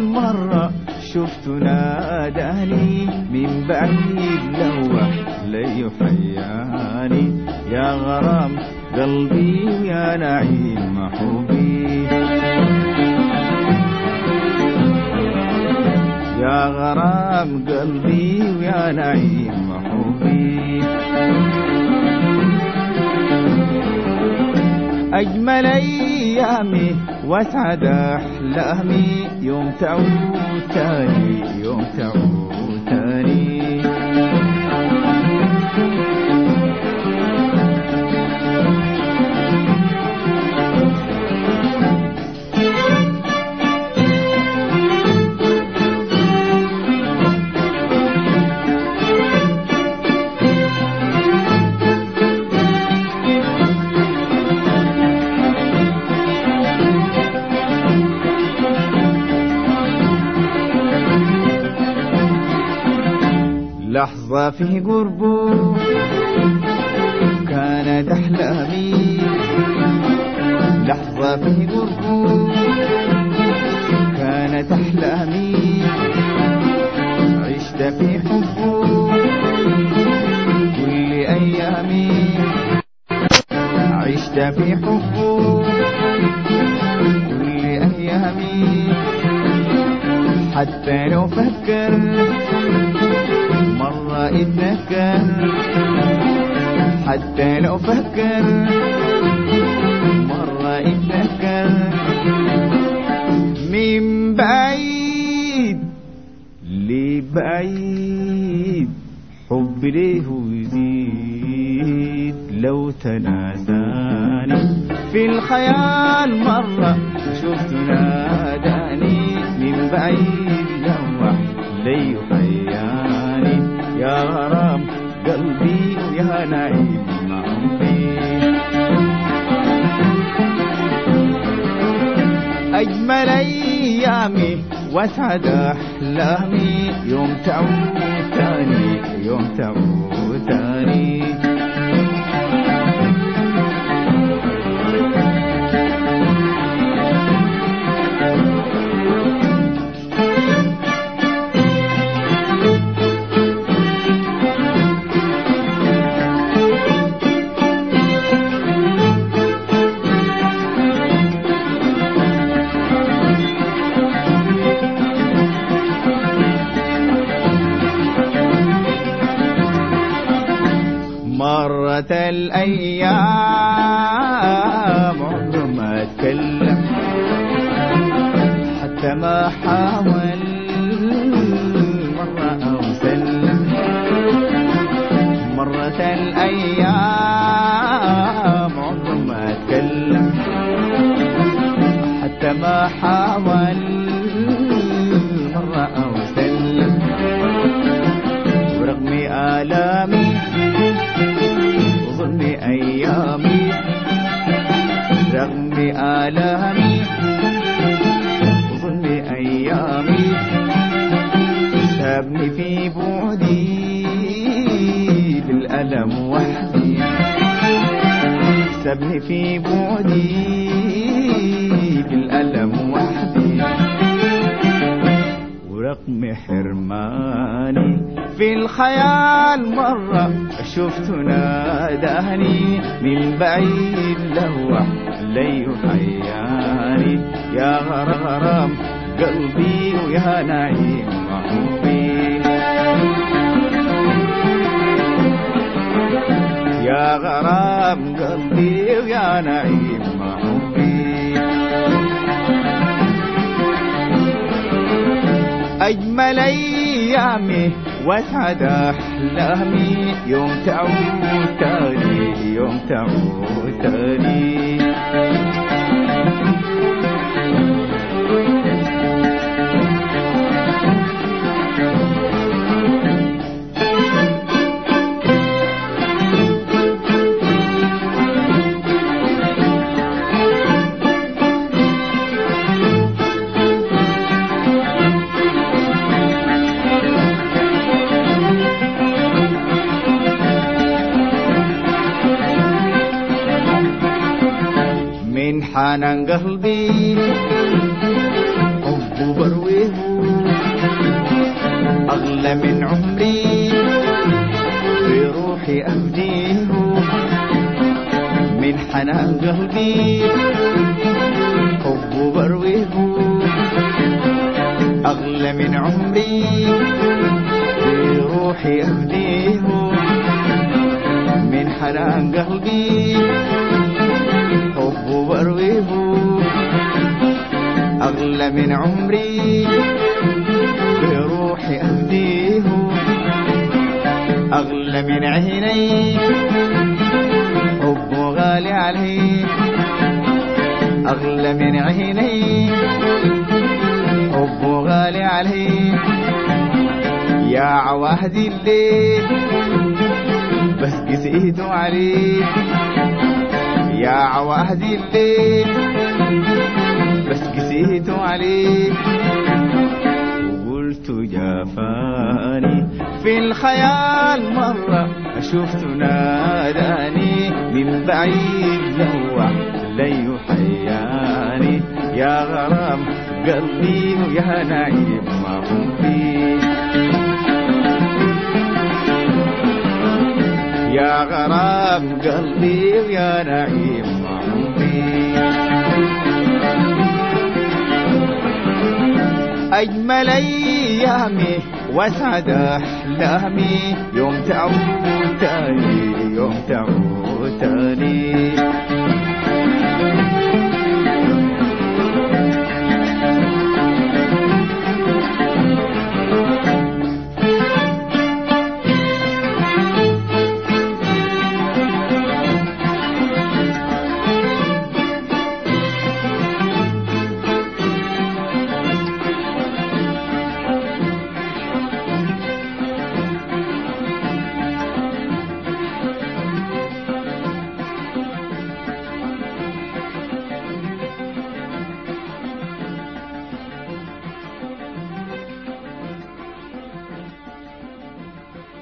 مرة شفت ناداني من بعيد لوح ليحياني يا غرام قلبي يا نعيم حبي يا غرام قلبي ويا نعيم حبي أجمل أيامي وأسعد أحلامي يوم تعود تاني يوم تعود تاني لحظة في قربه كانت أحلامي لحظة في قربه كانت أحلامي عشت في حبه كل أيامي عشت في حبه كل أيامي حتى لو فكر مرة اتذكر حتى لو فكر مرة اتذكر من بعيد لبعيد حب ليه يزيد لو تناداني في الخيال مرة شفت ناداني من بعيد لوح لي حياني يا غرام قلبي ويا نعيم عمري أجمل أيامي وأسعد أحلامي يوم تعود تاني يوم تعود تاني مرت الأيام عمره ما اتكلم حتى ما حاول مرة أو سلم مرت الأيام عمره ما اتكلم حتى ما حاول مرة أو سلم ورغم آلامي ظلم أيامي رغم آلامي ظلم أيامي سابني في بعدي بالألم وحدي سابني في بعدي بالألم وحدي ورغم حرماني في الخيال مرة شفت ناداني من بعيد لوح لي حياني يا غرام قلبي ويا نعيم حبي يا غرام قلبي ويا نعيم حبي أجمل أيامي وأسعد أحلامي يوم تعود تاني يوم تعود تاني من حنان قلبي حب حب برويه أغلى من عمري في روحي أفديه من حنان قلبي حب برويه أغلى من عمري في روحي أفديه من حنان قلبي حب برويه أغلى من عمري بروحي أهديه أغلى من عيني حبه غالي علي أغلى من عيني حبه غالي علي يا عواهد الليل بس قسيت عليه يا عواهد الليل بس قسيت عليه وقلت جافاني في الخيال مرة شفت ناداني من بعيد نوع لي حياني يا غرام قلبي ويا نعيم ما هم فيه يا غرام قلبي ويا نعيم عمري أجمل أيامي وأسعد أحلامي يوم تعود تاني يوم تعود تاني